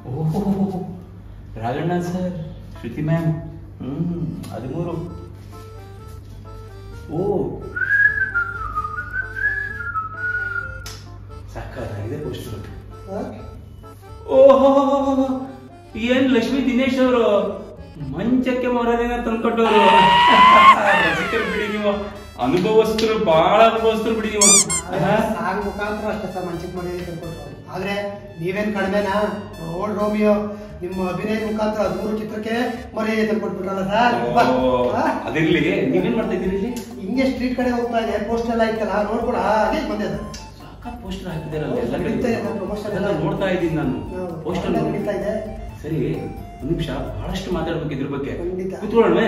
ಓಹೋ Raghanna sir Shruti ma'am ಹ್ಮ್ ಹದಿಮೂರು ಓ ಸಾಕಾಗಿದೆ ಪೋಸ್ಟರ್ ಓಹೋ ಏನ್ ಲಕ್ಷ್ಮೀ ದಿನೇಶ್ ಅವರು ಮಂಚಕ್ಕೆ ಮೊರನೇನ ತಂದ್ಕೊಟ್ಟವರು ರಸಿಕರು ಬಿಡಿ ನೀವು ಅನುಭವಸ್ಥರು ಬಹಳ ಅನುಭವಸ್ಥರು ಬಿಡಿ ನೀವು ಆಹಾ. ಸಾಂಗ್ ಮುಖಾಂತರ ಅಷ್ಟೇ ಸರ್ ಮಂಚಕ್ಕೆ ಮನೆಯಲ್ಲಿ ಕರ್ಕೊಟ್ರು ಆದ್ರೆ ನೀವೇನ್ ಕಡಿಮೆನಾ ಓಲ್ಡ್ ರೋಮಿಯೋ ನಿಮ್ಮ ಅಭಿನಯದ ಮುಖಾಂತರ ಹದಿಮೂರು ಚಿತ್ರಕ್ಕೆ ಮರ್ಯಾದೆ ತಂದ್ಕೊಟ್ಬಿಟ್ರಲ್ಲ ಸರ್ ಓ, ಅದಿರ್ಲಿ ನೀವೇನ್ ಮಾಡ್ತಾ ಇದ್ದೀರಿ ಇಲ್ಲಿ ಹಿಂಗೆ ಸ್ಟ್ರೀಟ್ ಕಡೆ ಹೋಗ್ತಾ ಇದೆ ಪೋಸ್ಟ್ ಎಲ್ಲ ಇತ್ತಲ್ಲ ನೋಡ್ಕೊಡ ಅದೇ ಬಂದೆ ಅದು ಸಾಕಾಗಿ ಪೋಸ್ಟರ್ ಹಾಕಿದಾರಲ್ಲ ಎಲ್ಲ ಕಡೆ ನಡೀತಾ ಇದೆ, promotion ಎಲ್ಲ. ಅದೆಲ್ಲ ನೋಡ್ತಾ ಇದ್ದೀನಿ ನಾನು ಪೋಸ್ಟರ್ ಎಲ್ಲ ನಡೀತಾ ಇದೆ ಸರಿ ಒಂದ್ ನಿಮಿಷ ಬಹಳಷ್ಟು ಮಾತಾಡ್ಬೇಕು ಇದ್ರ ಬಗ್ಗೆ ಖಂಡಿತ. ಕೂತ್ಕೊಳ್ಳೋಣ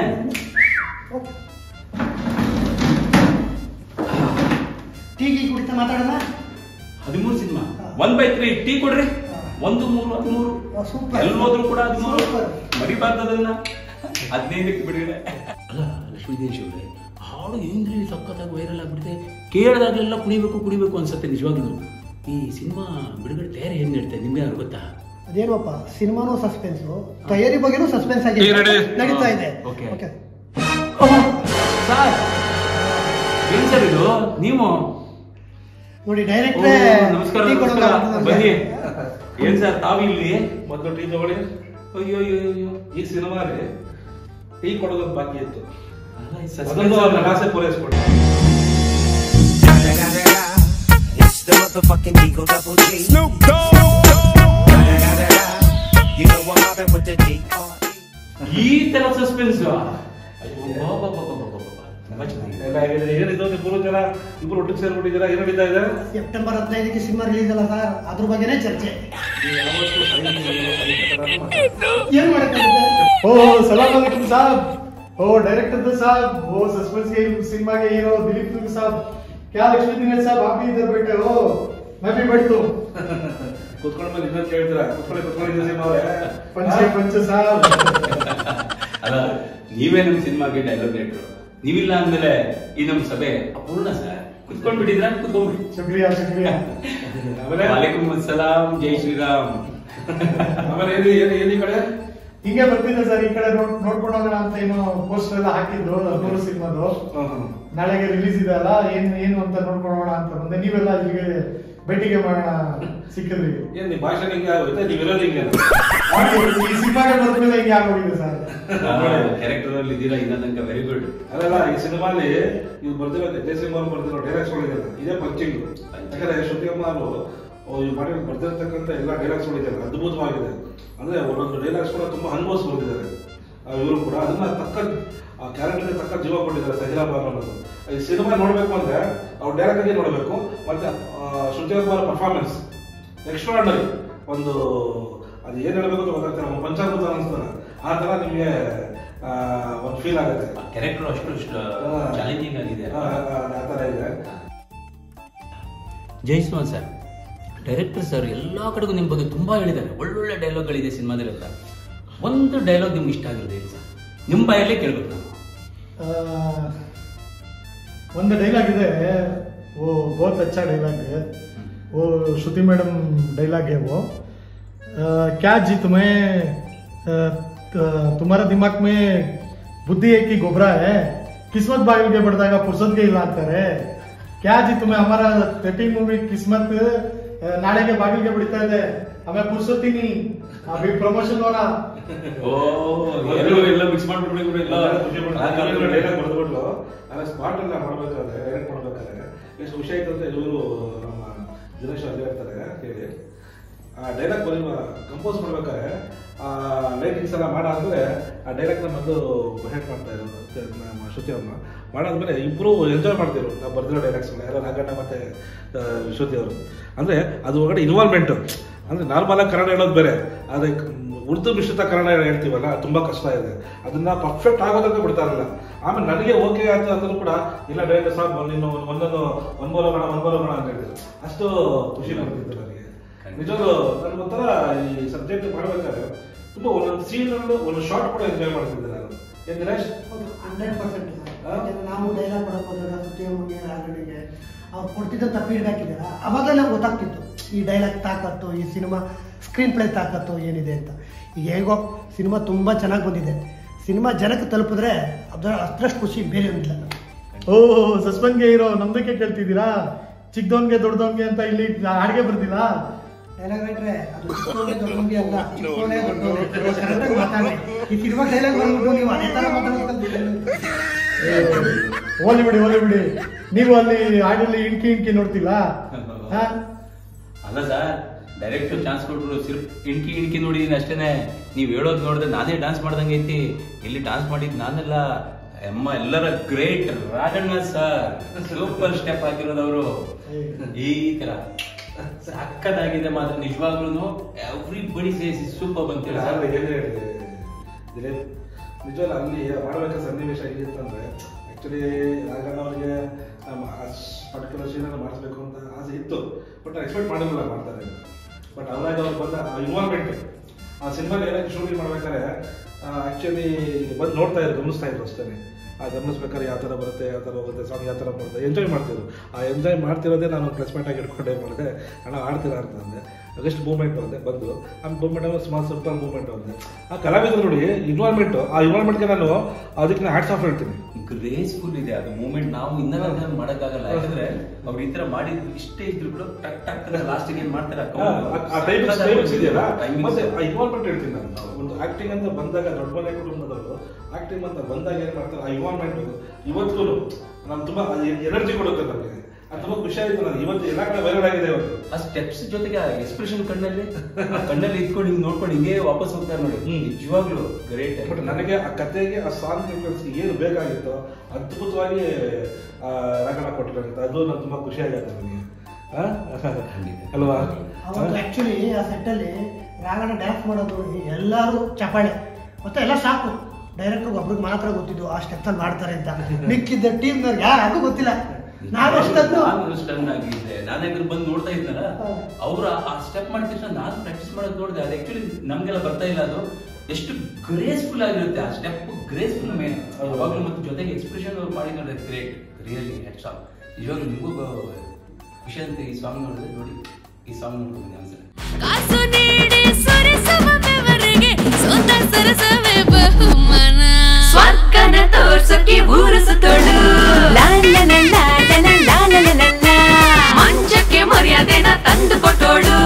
ಟೀ ಗೀ ಕುಡಿತಾ ಮಾತಾಡೋಣ ಹದಿಮೂರು ಸಿನಿಮಾ ಹಾ. ಒನ್ ಬೈ ತ್ರೀ ಟೀ ಕೊಡ್ರಿ ಹಾ. ಒಂದು ಮೂರು ಹದಿಮೂರು ಓ, ಸೂಪರ್. ಎಲ್ಲಿ ಹೋದ್ರು ಕೂಡ ಹದಿಮೂರು ಸೂಪರ್. ಮರಿಬಾರ್ದು ಅದನ್ನ ಹದಿನೈದಕ್ಕೆ ಬಿಡುಗಡೆ ಅಲ್ಲ ಲಕ್ಷ್ಮೀ ದೇಶ್ ಅವರೇ ಹಾಡು ಹೆಂಗ್ರಿ ಸಖತ್ತಾಗಿ ವೈರಲ್ ಆಗ್ಬಿಟ್ಟಿದೆ ಕೇಳಿದಾಗಲೆಲ್ಲ ಕುಡಿಬೇಕು ಕುಡಿಬೇಕು ಅನ್ಸುತ್ತೆ ನಿಜವಾಗ್ಲೂ ಈ ಸಿನಿಮಾ ಬಿಡುಗಡೆ ತಯಾರಿ ಹೆಂಗ್ ನಡೀತಾ ನಿಮ್ಗೆ ಯಾರು ಗೊತ್ತಾ ಅದೇನಪ್ಪ ಸಿನಿಮಾನು ಸಸ್ಪೆನ್ಸು ತಯಾರಿ ಬಗ್ಗೆನೂ ಸಸ್ಪೆನ್ಸ್ ಆಗಿ Hey, ready? ನಡೀತಾ ಇದೆ Okay. ಓಕೆ ಸರ್ ಏನ್ ಸರ್ ಇದು ನೀವು ನೋಡಿ ಓ, ಡೈರೆಕ್ಟ್ರೇ ನಮಸ್ಕಾರ ಟೀ ಕೊಡೋದು ನಮಸ್ಕಾರ ಆಗ್ತದೆ ಬನ್ನಿ ನಮ್ಗೆ. ಏನ್ ಸರ್ ತಾವು ಇಲ್ಲಿ ಮೊದಲು ಟೀ ತಗೊಳ್ಳಿ ಅಯ್ಯೋ ಅಯ್ಯೋ ಅಯ್ಯೋ ಈ ಸಿನಿಮಾಲಿ ಟೀ ಕೊಡೋದೊಂದು ಬಾಕಿ ಇತ್ತು ಅಲ್ಲ, ಈ suspense ಅದೊಂದು ಅಲ್ಲ. ನನ್ನ ಆಸೆ ಪೂರೈಸ್ಕೊಡಿ It's the motherfucking Eagle Double G. Snoop Dogg. You know I'm mobbing with the D.R.E. ಈ ತರ ಸಸ್ಪೆನ್ಸ್ ತುಂಬಾ ಚೆನ್ನಾಗಿದೆ ಎಲ್ಲ ಹೇಗಿದೆ ಏನಿದು ಇಬ್ಬರು ಜನ ಇಬ್ರು ಒಟ್ಟಿಗೆ ಸೇರ್ಬಿಟ್ಟಿದ್ದೀರಾ ಏನ್ ನಡೀತಾ ಇದೆ ಸೆಪ್ಟೆಂಬರ್ ಹದಿನೈದಕ್ಕೆ ಸಿನಿಮಾ ರಿಲೀಸ್ ಅಲ್ಲ ಸರ್ ಅದ್ರ ಬಗ್ಗೆನೇ ಚರ್ಚೆ ಏನ್ ಮಾಡಕ್ಕಾಗುತ್ತೆ ओ सलाम वालेकुम साहब ओ डायरेक्टर तो साहब वो सस्पेंस के सिनेमा के हीरो दिलीप दुबे साहब क्या लक्ष्मी दिनेश साहब आप भी इधर बैठे हो मैं भी बैठ हूँ ಕುತ್ಕೊಂಡ್ ಮೇಲೆ ಇನ್ನೊಂದು ಕೇಳ್ತೀರಾ ಕುತ್ಕೊಳ್ಳಿ ಕುತ್ಕೊಳ್ಳಿ ಜಸೀಮ್ ಅವರೇ पंचे पंचे साहब ಅಲ್ಲ ನೀವೇ ನಮ್ ಸಿನಿಮಾಗೆ ಡೈಲಾಗ್ ರೈಟ್ರು ನೀವಿಲ್ಲ ಅಂದ್ಮೇಲೆ ಈ ನಮ್ ಸಭೆ ಅಪೂರ್ಣ ಸರ್ ಕುತ್ಕೊಂಡ್ ಬಿಟ್ಟಿದ್ರ ಕುತ್ಕೊಂಡ್ಬಿಡಿ शुक्रिया शुक्रिया ಆಮೇಲೆ ವಾಲೇಕುಮ್ ಅಸ್ಸಲಾಂ ಜೈ ಶ್ರೀರಾಮ್ ಆಮೇಲೆ ಏನಿ ಏನಿ ಏನಿ ಕಡೆ ಹಿಂಗೆ ಬರ್ತಿದ್ದೆ ಸರ್ ಈ ಕಡೆ ನೋಡ್ ನೋಡ್ಕೊಂಡು ಹೋಗೋಣ ಅಂತ ಏನೋ ಪೋಸ್ಟರ್ ಎಲ್ಲ ಹಾಕಿದ್ರು ನೂರು ಸಿನಿಮಾದು ಹ್ಮ್, ಹ್ಮ್. ನಾಳೆಗೆ ರಿಲೀಸ್ ಇದೆ ಅಲ್ಲ ಏನ್ ಏನು ಅಂತ ನೋಡ್ಕೊಂಡು ಹೋಗೋಣ ಅಂತ ಬಂದೆ ನೀವೆಲ್ಲ ಇಲ್ಲಿಗೆ ಭೇಟಿಗೆ ಮಾಡೋಣ ಸಿಕ್ಕಿದ್ರಿ ಏನ್ ನಿಮ್ ಭಾಷೆ ಹಿಂಗೆ ಆಗೋಯ್ತಾ ನೀವ್ ಇರೋದು ಹಿಂಗೆ ಈ ಸಿನಿಮಾಗೆ ಬಂದ್ಮೇಲೆ ಹಿಂಗೆ ಆಗೋಗಿದೆ ಸರ್ ಕ್ಯಾರೆಕ್ಟರ್ ಅಲ್ಲಿ ಇದ್ದೀರಾ ಇನ್ನ ತನಕ ವೆರಿ ಗುಡ್ ಅಲ್ಲ ಈ ಸಿನಿಮಾಲಿ ಇದು ಬರ್ದಿರೋ ಜಯಸಿಂಹ ಅವರು ಬರ್ದಿರೋ ಡೈಲಾಗ್ಸ್ ಗಳಿದೆ ಇದೇ ಪಂಚಿಂಗ್ ಯಾಕಂದ್ರೆ ಶ್ರುತಿ ಅಮ್ಮ ಅವರು ಇವ್ರು ಮಾಡಿ ಬರ್ದಿರ್ತಕ್ಕಂಥ ಎಲ್ಲ ಡೈಲಾಗ್ಸ್ ಗಳಿದ್ದಾರೆ ಅದ್ಭುತವಾಗಿದೆ ಅಂದ್ರೆ ಒಂದೊಂದು ಡೈಲಾಗ್ಸ್ ಕೂಡ ತುಂಬಾ ಅನುಭವಿಸಿ ಬಂದಿದ್ದಾರೆ ಇವರು ಕೂಡ ಅದನ್ನ ತಕ್ಕ ಆ ಕ್ಯಾರೆಕ್ಟರ್ ತಕ್ಕ ಜೀವ ಕೊಟ್ಟಿದ್ದಾರೆ ಸಹಿರಾ ಬಾನು ಅನ್ನೋದು ಈ ಸಿನಿಮಾ ನೋಡ್ಬೇಕು ಅಂದ್ರೆ ಅವ್ರು ಡೈರೆಕ್ಟ್ ಆಗಿ ನೋಡ್ಬೇಕು ಮತ್ತೆ ಆ, ಶ್ರುತಿ ಅಮ್ಮ ಪರ್ಫಾರ್ಮೆನ್ಸ್ ಎಕ್ಸ್ಟ್ರಾರ್ಡನರಿ ಒಂದು ಅದು ಏನ್ ಹೇಳ್ಬೇಕು ಅಂತ ಗೊತ್ತಾಗ್ತಿಲ್ಲ ಒಂದು ಪಂಚಾಮೃತ ಅನಿಸ್ತಾನೆ ಆ ತರ ನಿಮಗೆ ಒಂದು ಫೀಲ್ ಆಗುತ್ತೆ ಕ್ಯಾರೆಕ್ಟರ್ ಅಷ್ಟು ಚಾಲೆಂಜಿಂಗ್ ಆಗಿದೆ ಆ, ಆ, ಆ ತರ ಇದೆ ಜೈಸ್ವಾಲ್ ಸರ್ ಡೈರೆಕ್ಟರ್ ಸರ್ ಎಲ್ಲ ಕಡೆಗೂ ನಿಮ್ಮ ಬಗ್ಗೆ ತುಂಬಾ ಹೇಳಿದ್ದಾರೆ ಒಳ್ಳೊಳ್ಳೆ ಡೈಲಾಗ್ಗಳಿದೆ ಸಿನಿಮಾದಲ್ಲೆಲ್ಲ ಒಂದು ಡೈಲಾಗ್ ನಿಮ್ಗೆ ಇಷ್ಟ ಆಗಿರೋದು ಹೇಳಿ ಸರ್ ನಿಮ್ಮ ಬಾಯಲ್ಲೇ ಕೇಳ್ಬೇಕು ನಾವು आ, ಒಂದು ಡೈಲಾಗ್ ಇದೆ वो बहुत अच्छा डायलॉग है वो श्रुति मैडम डायलॉग है वो आ, क्या जी तुम्हें आ, त- तुम्हारा दिमाग में बुद्धि है कि गोबरा है किस्मत बागिल के बढ़ता फुर्सत के ಇಲ್ಲ ಅಂತಾರೆ क्या जी तुम्हें हमारा थर्टीन मूवी किस्मत ಆ, ನಾಳೆಗೆ ಬಾಗಿಲಿಗೆ ಬಿಡ್ತಾ ಇದೆ ಆಮೇಲೆ ಪುರ್ಸೊತ್ತೀನಿ ಅಭಿ ಪ್ರಮೋಷನ್ ಅವರ ಓ ಎಲ್ಲ ಮಿಕ್ಸ್ ಮಾಡ್ಬಿಟ್ರಿ ಡೈಲಾಗ್ ಬರ್ದ್ಬಿಟ್ಲು ಆಮೇಲೆ ಸ್ಪಾಟ್ ಎಲ್ಲ ಮಾಡ್ಬೇಕಾದ್ರೆ ಡೈರೆಕ್ಟ್ ಮಾಡ್ಬೇಕಾದ್ರೆ ಎಷ್ಟು ಖುಷಿ ಆಯ್ತು ಅಂತ ಇವರು ನಮ್ಮ ದಿನೇಶ್ ಅಲ್ಲೇ ಇರ್ತಾರೆ ಹೇಳಿ ಆ ಡೈಲಾಗ್ ಬರೀ ಕಂಪೋಸ್ ಮಾಡ್ಬೇಕಾದ್ರೆ ಆ ಲೈಟಿಂಗ್ಸ್ ಎಲ್ಲ ಮಾಡಾದ್ಮೇಲೆ ಆ ಡೈಲಾಗ್ನ ಮೊದಲು ಹೆಡ್ ಮಾಡ್ತಾ ಇದ್ರು ಮತ್ತೆ ನಮ್ಮ ಶ್ರುತಿ ಅವ್ರನ್ನ ಮಾಡಾದ್ಮೇಲೆ ಇಬ್ರು ಎಂಜಾಯ್ ಮಾಡ್ತಿರು ನಾವು ಬರ್ದಿರೋ ಡೈಲಾಗ್ಸ್ ಯಾರೋ ನಾಗಣ್ಣ ಮತ್ತೆ ಆ, ಶ್ರುತಿ ಅವರು ಅಂದ್ರೆ ಅದು ಒಳಗಡೆ ಇನ್ವಾಲ್ವ್ಮೆಂಟ್ ಅಂದ್ರೆ ನಾರ್ಮಲ್ ಆಗಿ ಕನ್ನಡ ಹೇಳೋದು ಬೇರೆ ಆದ್ರೆ ಉರ್ದು ಮಿಶ್ರಿತ ಕನ್ನಡ ಹೇಳ್ತೀವಲ್ಲ ಅದು ತುಂಬಾ ಕಷ್ಟ ಇದೆ ಅದನ್ನ ಪರ್ಫೆಕ್ಟ್ ಆಗೋದಕ್ಕೆ ಬಿಡ್ತಾ ಇರಲಿಲ್ಲ ಆಮೇಲೆ ನನಗೆ ಓಕೆ ಆಯ್ತು ಅಂದ್ರೂ ಕೂಡ ಇಲ್ಲ ಡೈರೆಕ್ಟರ್ ಸಾಬ್ ನೀನು ಒಂದೊಂದು ಒಂಬೋಲೋಣ ಒಂಬೋಲೋಣ ಅಂತ ಹೇಳಿದ್ರು ಅಷ್ಟು ಖುಷಿ ಪಡ್ತಿತ್ತು ನನಗೆ ನಿಜವಾಗ್ಲು ನನಗೊಂಥರ ಈ ಸಬ್ಜೆಕ್ಟ್ ಮಾಡ್ಬೇಕಾದ್ರೆ ತುಂಬಾ ಒಂದೊಂದು ಸೀನ್ ಒಂದು ಶಾರ್ಟ್ ಕೂಡ ಎಂಜಾಯ್ ಮಾಡ್ತಿದ್ದೆ ನಾನು ಏನ್ ದಿನೇಶ್ ಹಂಡ್ರೆಡ್ ಪರ್ಸೆಂಟ್ ಹಾ? ನಾವು ಡೈಲಾಗ್ ಕೊಡಕ್ ಹೋದಾಗ ಸತ್ಯಮ್ಮಗೆ ರಾಘಣಿಗೆ ಅವ್ರು ಕೊಡ್ತಿದ್ದಂತ ಫೀಡ್ಬ್ಯಾಕ್ ಇದೆಯಲ್ಲ ಅವಾಗ ನಮ್ಗೆ ಗೊತ್ತಾಗ್ತಿತ್ತು ಈ ಡೈಲಾಗ್ ತಾಕತ್ತು ಈ ಸಿನಿಮಾ ಸ್ಕ್ರೀನ್ ಪ್ಲೇ ತಾಕತ್ತು ಏನಿದೆ ಅಂತ ಈಗ ಹೇಗೋ ಸಿನಿಮಾ ತುಂಬ ಚೆನ್ನಾಗಿ ಬಂದಿದೆ ಸಿನಿಮಾ ಜನಕ್ಕೆ ತಲುಪಿದ್ರೆ ಅದರ ಅಷ್ಟರಷ್ಟು ಖುಷಿ ಬೇರೆ ಒಂದಿಲ್ಲ ಓ ಸಸ್ಪೆನ್ಗೆ ಇರೋ ನಮ್ದಕ್ಕೆ ಕೇಳ್ತಿದ್ದೀರಾ ಚಿಕ್ಕದವನ್ಗೆ ದೊಡ್ಡದವನ್ಗೆ ಅಂತ ಇಲ್ಲಿ ಹಾಡಿಗೆ ಬರ್ದಿಲ್ಲ ಡೈಲಾಗ್ ರೈಟ್ರೆ ಅದು ಚಿಕ್ಕವನೇ ದೊಡ್ಡವನಿಗೆ ಅಲ್ಲ ಚಿಕ್ಕವನೇ ದೊಡ್ಡವನೇ ಕರೆಕ್ಟಾಗಿ ಮಾತಾಡಿ ಈ ಸಿನಿಮಾ ಡೈಲಾಗ್ ಬಂದ್ಬಿಟ್ಟು ನೀವು ಅದೇ ಥರ ಮಾತಾಡೋದು ಹೋಲಿ ಬಿಡಿ ಹೋಲಿ ಬಿಡಿ ನೀವು ಅಲ್ಲಿ ಹಾಡಲ್ಲಿ ಇಣ್ಕಿ ಇಣ್ಕಿ ನೋಡ್ತಿಲ್ಲ ಹಾ? ಅಲ್ಲ ಸರ್ ಡೈರೆಕ್ಟ್ ಚಾನ್ಸ್ ಕೊಟ್ರು ಸಿರ್ಫ್ ಇಣ್ಕಿ ಇಣ್ಕಿ ನೋಡಿದೀನಿ ಅಷ್ಟೇನೆ ನೀವ್ ಹೇಳೋದ್ ನೋಡಿದ್ರೆ ನಾನೇ ಡಾನ್ಸ್ ಮಾಡ್ದಂಗೆ ಐತಿ ಇಲ್ಲಿ ಡಾನ್ಸ್ ಮಾಡಿದ್ ನಾನೆಲ್ಲ ಅಮ್ಮ ಎಲ್ಲರ great Raghanna sir super step ಹಾಕಿರೋದವರು ಈ ತರ ಸಕ್ಕದಾಗಿದೆ ಮಾತ್ರ ನಿಜವಾಗ್ಲೂ ಎವ್ರಿ ಬಡಿ ಸೇಸಿ ಸೂಪರ್ ಬಂತೀರ ಯಾರು ಸರ್ ಏನು ಹೇಳಿದೆ ದಿಲೀಪ್ ನಿಜವಲ್ಲ ಅಲ್ಲಿ ಮಾಡಬೇಕಾದ ಸನ್ನಿವೇಶ ಹೇಗಿತ್ತಂದ್ರೆ ಆ್ಯಕ್ಚುಲಿ ರಾಘಣ್ಣ ಅವರಿಗೆ ಪರ್ಟಿಕ್ಯುಲರ್ ಸೀನನ್ನು ಮಾಡಿಸ್ಬೇಕು ಅಂತ ಆಸೆ ಇತ್ತು ಬಟ್ ಎಕ್ಸ್ಪೆಕ್ಟ್ ಮಾಡಿರಲಿಲ್ಲ ಮಾಡ್ತಾರೆ ಅಂತ ಬಟ್ ಅವಾಗ ಅವ್ರು ಬಂದ ಇನ್ವಾಲ್ವ್ಮೆಂಟ್ ಆ ಸಿನಿಮಾಗೆ ಏನಕ್ಕೆ ಶೂಟಿಂಗ್ ಮಾಡ್ಬೇಕಾದ್ರೆ ಆ್ಯಕ್ಚುಲಿ ಬಂದು ನೋಡ್ತಾ ಇದ್ರು ಗಮನಿಸ್ತಾ ಇದ್ರು ಅಷ್ಟೇ ಆ ಗಮನಿಸ್ಬೇಕಾದ್ರೆ ಯಾವ ಥರ ಬರುತ್ತೆ ಯಾವ ಥರ ಹೋಗುತ್ತೆ ಸಾಂಗ್ ಯಾವ ಥರ ಮಾಡ್ತಾರೆ ಎಂಜಾಯ್ ಮಾಡ್ತಿದ್ರು ಆ ಎಂಜಾಯ್ ಮಾಡ್ತಿರೋದೇ ನಾನು ಪ್ಲಸ್ ಪಾಯಿಂಟ್ ಆಗಿ ಇಟ್ಕೊಂಡೆ ಮಾಡಿದೆ ಅಣ್ಣ ಆಡ್ತೀರಾ ಅಂತ ಅಂದೆ ಅದೆಷ್ಟು ಮೂವ್ಮೆಂಟ್ ಬಂದೆ ಬಂದು ಆ ಮೂವ್ಮೆಂಟ್ ಸ್ಮಾಲ್ ಸಿಂಪಲ್ ಮೂವ್ಮೆಂಟ್ ಬಂದೆ ಆ ಕಲಾವಿದರು ನೋಡಿ ಇನ್ವಾಲ್ವ್ಮೆಂಟ್ ಆ ಇನ್ವಾಲ್ವ್ಮೆಂಟ್ಗೆ ನಾನು ಅದಕ್ಕೆ ನಾನು ಹ್ಯಾಟ್ಸ್ ಆಫ್ ಹೇಳ್ತೀನಿ ಗ್ರೇಸ್ಫುಲ್ ಇದೆ ಅದು ಮೂಮೆಂಟ್ ನಾವು ಇನ್ನೂ ಮಾಡಕ್ಕಾಗಲ್ಲ ಯಾಕಂದ್ರೆ ಅವ್ರು ಈ ತರ ಮಾಡಿದ್ ಇಷ್ಟೇ ಇದ್ರು ಕೂಡ ಟಕ್ ಟಕ್ ಲಾಸ್ಟ್ ಏನ್ ಮಾಡ್ತಾರೆ ಆ ಟೈಮಿಂಗ್ಸ್ ಟೈಮಿಂಗ್ಸ್ ಇದೆಯಲ್ಲ ಮತ್ತೆ ಆ ಇನ್ವಾಲ್ವ್ಮೆಂಟ್ ಹೇಳ್ತೀನಿ ನಾನು ಒಂದು ಆಕ್ಟಿಂಗ್ ಅಂತ ಬಂದಾಗ ದೊಡ್ಡ ಮನೆ ಕುಟುಂಬದವರು ಆಕ್ಟಿಂಗ್ ಅಂತ ಬಂದಾಗ ಏನ್ ಮಾಡ್ತಾರೆ ಆ ಇನ್ವಾಲ್ವ್ಮೆಂಟ್ ಇವತ್ತಿಗೂ ನಾನು ತುಂಬಾ ಎನರ್ಜಿ ಕೊಡುತ್ತೆ ನನಗೆ ಅದು ತುಂಬಾ ಖುಷಿ ಆಯ್ತು ನನಗೆ ಇವತ್ತು ಎಲ್ಲ ಕಡೆ ವೈರಲ್ ಆಗಿದೆ ಇವತ್ತು ಆ ಸ್ಟೆಪ್ಸ್ ಜೊತೆಗೆ ಎಕ್ಸ್ಪ್ರೆಷನ್ ಕಣ್ಣಲ್ಲಿ ಆ ಕಣ್ಣಲ್ಲಿ ಇದ್ಕೊಂಡು ಹಿಂಗ್ ನೋಡ್ಕೊಂಡು ಹಿಂಗೆ ವಾಪಸ್ ಹೋಗ್ತಾರೆ ನೋಡಿ ನಿಜವಾಗ್ಲು ಗ್ರೇಟ್ ಬಟ್ ನನಗೆ ಆ ಕಥೆಗೆ ಆ ಸಾಂಗ್ ಏನು ಬೇಕಾಗಿತ್ತೋ ಅದ್ಭುತವಾಗಿ ಆ, ರಾಘಣ್ಣ ಕೊಟ್ಟಿರೋಂಥ ಅದು ನಾನು ತುಂಬಾ ಖುಷಿ ಆಗುತ್ತೆ ನನಗೆ ಆ? ಅಲ್ವಾ ಅವತ್ತು ಆ್ಯಕ್ಚುಲಿ ಆ ಸೆಟ್ಟಲ್ಲಿ ರಾಗಣ್ಣ ಡ್ಯಾನ್ಸ್ ಮಾಡೋದು ನೋಡಿ ಎಲ್ಲರೂ ಚಪಾಳೆ ಮತ್ತೆ ಎಲ್ಲ ಸಾಕು ಡೈರೆಕ್ಟರ್ ಒಬ್ರಿಗೆ ಮಾತ್ರ ಗೊತ್ತಿದ್ದು ಆ ಸ್ಟೆಪ್ಸಲ್ಲಿ ಮಾಡ್ತಾರೆ ಅಂತ ಮಿಕ್ಕಿದ್ದ ಟೀಮ್ನವ್ರಿಗೆ ಯಾರಿಗೂ ಗೊತ್ತಿಲ್ಲ ನಾನು ಅಷ್ಟೊಂದು ನಾನು ಸ್ಟನ್ ಆಗಿದ್ದೆ ನಾನು ಯಾಕಂದ್ರೆ ಬಂದು ನೋಡ್ತಾ ಇದ್ನಲ್ಲ ಹಾ. ಅವ್ರು ಆ ಸ್ಟೆಪ್ ಮಾಡಿದ ತಕ್ಷಣ ನಾನು ಪ್ರಾಕ್ಟೀಸ್ ಮಾಡೋದು ನೋಡಿದೆ ಅದು ಆಕ್ಚುಲಿ ನಮ್ಗೆಲ್ಲ ಬರ್ತಾ ಇಲ್ಲ ಅದು ಎಷ್ಟು ಗ್ರೇಸ್ಫುಲ್ ಆಗಿರುತ್ತೆ ಆ ಸ್ಟೆಪ್ ಗ್ರೇಸ್ಫುಲ್ ಮೇನ್ ಅವಾಗಲೂ ಮತ್ತೆ ಜೊತೆಗೆ ಎಕ್ಸ್ಪ್ರೆಷನ್ ಅವ್ರು ಮಾಡಿದ್ರೆ ಗ್ರೇಟ್ ರಿಯಲಿ ಹೆಡ್ಸ್ ಆಫ್ ನಿಜವಾಗ್ಲೂ ನಿಮಗೂ ಖುಷಿ ಅಂತ ಈ ಸಾಂಗ್ ನೋಡಿದ್ರೆ ನೋಡಿ ಈ ಸಾಂಗ್ ನೋಡ್ಕೊಂಡು ಅನ್ಸುತ್ತೆ ಕಾಸು ನೀಡಿ ಸುರಿಸುವ ಬೆವರಿಗೆ ಸೋತ ಸರಸವೇ ಬಹುಮಾನ ಸ್ವರ್ಗನ ತೋರ್ಸಕ್ಕೆ ಊರು ಸುತ್ತೋಡು ಮಂಚಕ್ಕೆ ಮರ್ಯಾದೆನ ತಂದು ಕೊಟ್ಟೋಳು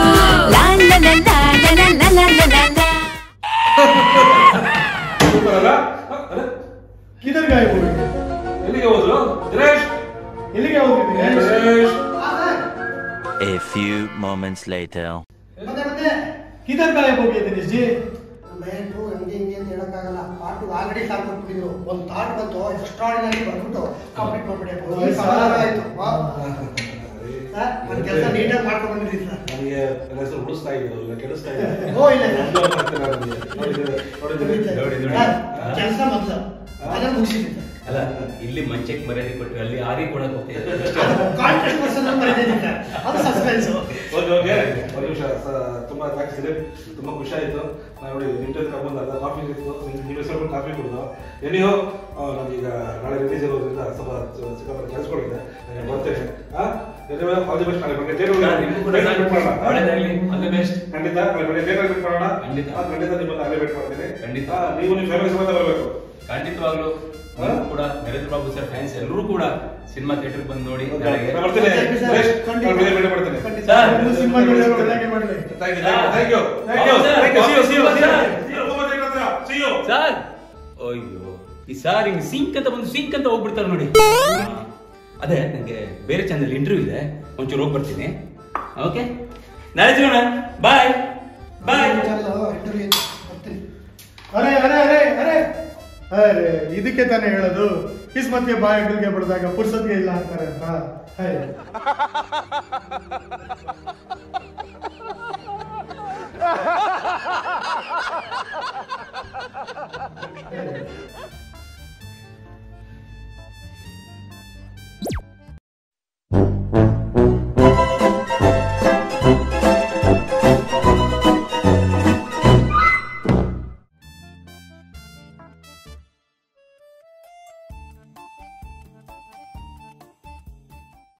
ಸೂಪರ್ ಅಲ್ಲ ಹ, ಅರೆ, ಕಿದರ್ ಗಾಯ ಹೋಗಿ ಎಲ್ಲಿಗೆ ಹೋದ್ರು ದಿನೇಶ್ ಎಲ್ಲಿಗೆ ಹೋಗಿದ್ದೀನಿ Dinesh A few moments later. ಮತ್ತೆ ಮತ್ತೆ ಕಿದರ್ ಗಾಯ ಹೋಗಿ ದಿನೇಶ್ ಜಿ ಡೈರೆಕ್ಟ್ರು ಹಂಗೆ ಹಿಂಗೆ ಅಂತ ಹೇಳಕ್ಕಾಗಲ್ಲ ಪಾಟು ಆಲ್ರೆಡಿ ಸಾಕು ಕೊಟ್ಬಿಟ್ಟಿದ್ರು ಒಂದು ಥಾಟ್ ಬಂತು ಎಕ್ಸ್ಟ್ರಾಡಿನರಿ ಬಂದ್ಬಿಟ್ಟು ಕಂಪ್ಲೀಟ್ ಮಾಡ್ಬಿಟ್ಟು ಓ, ಸಮಾಧಾನ ಆಯ್ತು ವಾ. ಅರೆ, ಸರ್ ನನ್ನ ಕೆಲಸ ನೀಟಾಗಿ ಮಾಡ್ಕೊಂಡು ಬಂದಿದ್ದೀರಿ ಸರ್ ನನಗೆ ನನ್ನ ಹೆಸರು ಉಳಿಸ್ತಾ ಇದ್ರು ಇಲ್ಲ ಕೆಡಿಸ್ತಾ ಇದ್ರು ಓ, ಇಲ್ಲ. ನೋಡಿದ್ರೆ ನೋಡಿದ್ರೆ ನೋಡಿ, ನೋಡಿ. ಕೆಲಸ ಮೊದಲು ಅದನ್ನು ಮುಗಿಸಿದ್ದೀನಿ ಅಲ್ಲ ಇಲ್ಲಿ ಮಂಚಕ್ಕೆ ಮರ್ಯಾದೆ ಕೊಟ್ಟರೆ ಅಲ್ಲಿ ಆರಿ ಕೊಡಕ್ ಹೋಗ್ತಿದ್ದಾರೆ ಕಾಂಟ್ರಾಕ್ಟ್ ಪರ್ಸನ್ ಬರೆದಿದ್ದೀನಿ ಸರ್ ಅದು ಸಸ್ಪೆನ್ಸು ಓಕೆ ಓಕೆ ಒಂದು ನಿಮಿಷ ಸ- ತುಂಬಾ ಥ್ಯಾಂಕ್ಸ್ ಇದೆ ತುಂಬಾ ಖುಷಿ ಆಯ್ತು ನಾನು ನೋಡಿ ನಿಮ್ಮ ಜೊತೆ ಕರ್ಬಂದು ಅರ್ಧ ಕಾಫಿ ಇತ್ತು ನಿಮ್ಮ ಹೆಸರು ಕಾಫಿ ಕುಡಿದು ಎನಿಯೋ ನಾನೀಗ ನಾಳೆ ರಿಲೀಸ್ ಇರೋದ್ರಿಂದ ಸ್ವಲ್ಪ ಚ- ಸಿಕ್ಕಾಪಟ್ಟೆ ಕೆಲಸಗಳಿದೆ ನಾನು ಬರ್ತೇನೆ ಆ ಎನಿವೆ ಆಲ್ ದಿ ಬೆಸ್ಟ್ ನಾಳೆ ಬಗ್ಗೆ ಥಿಯೇಟರ್ ನಿಮ್ಗೂ ಕೂಡ ಒಳ್ಳೆದಾಗ್ಲಿ. All the best. ಖಂಡಿತ ನಾಳೆ ಬೆಳಗ್ಗೆ ಥಿಯೇಟರ್ ಮೀಟ್ ಮಾಡೋಣ ಖಂಡಿತ. ಆ, ಖಂಡಿತ ನಿಮ್ಮನ್ನ ಅಲ್ಲೇ ಭೇಟಿ ಮಾಡ್ತೀನಿ ಖಂಡಿತ. ಆ, ನೀವು ನಿಮ್ಮ ಫ್ಯಾಮಿಲಿ ಸಮೇತ ಬರಬೇಕು ಖಂಡಿತವಾಗ್ಲು ನೀವು ಕೂಡ ನರೇಂದ್ರ ಬಾಬು ಸರ್ ಫ್ಯಾನ್ಸ್ ಎಲ್ಲರೂ ಕೂಡ ಸಿನಿಮಾ ಥಿಯೇಟರ್ ಬಂದು ನೋಡಿ ನಾಳೆಗೆ. ನಾನು ಬರ್ತೀನಿ ಸುರೇಶ್, ನಾನು ಬೆಳಗ್ಗೆ ಭೇಟಿ ಮಾಡ್ತೀನಿ ಖಂಡಿತ. ಸರ್, ಒಂದು ಸಿನಿಮಾ ಚೆನ್ನಾಗಿ ಮಾಡಲಿ thank you thank you thank you thank you see you see you see you sir ಅಯ್ಯೋ ಈ ಸಾರ್ ಹಿಂಗ್ ಸಿಂಕ್ ಅಂತ ಬಂದು ಸಿಂಕ್ ಅಂತ ಹೋಗ್ಬಿಡ್ತಾರೆ ನೋಡಿ ಅದೇ ನನಗೆ ಬೇರೆ ಚಾನಲ್ ಇಂಟರ್ವ್ಯೂ ಇದೆ ಒಂಚೂರು ಹೋಗಿ ಬರ್ತೀನಿ ಓಕೆ ನಾಳೆ ಸಿಗೋಣ ಬಾಯ್ ಬಾಯ್ ಇಂಟರ್ವ್ಯೂ ಬರ್ತೀನಿ ಅರೆ ಅರೆ ಅರೆ ಅರೆ ಅರೆ ಇದಕ್ಕೆ ತಾನೇ ಹೇಳೋದು ಕಿಸ್ಮತ್ಗೆ ಬಾಯಿಗೆ ಬಡ್ದಾಗ ಪುರ್ಸತ್ಗೆ ಇಲ್ಲ ಅಂತಾರೆ ಅಂತ ಹೇ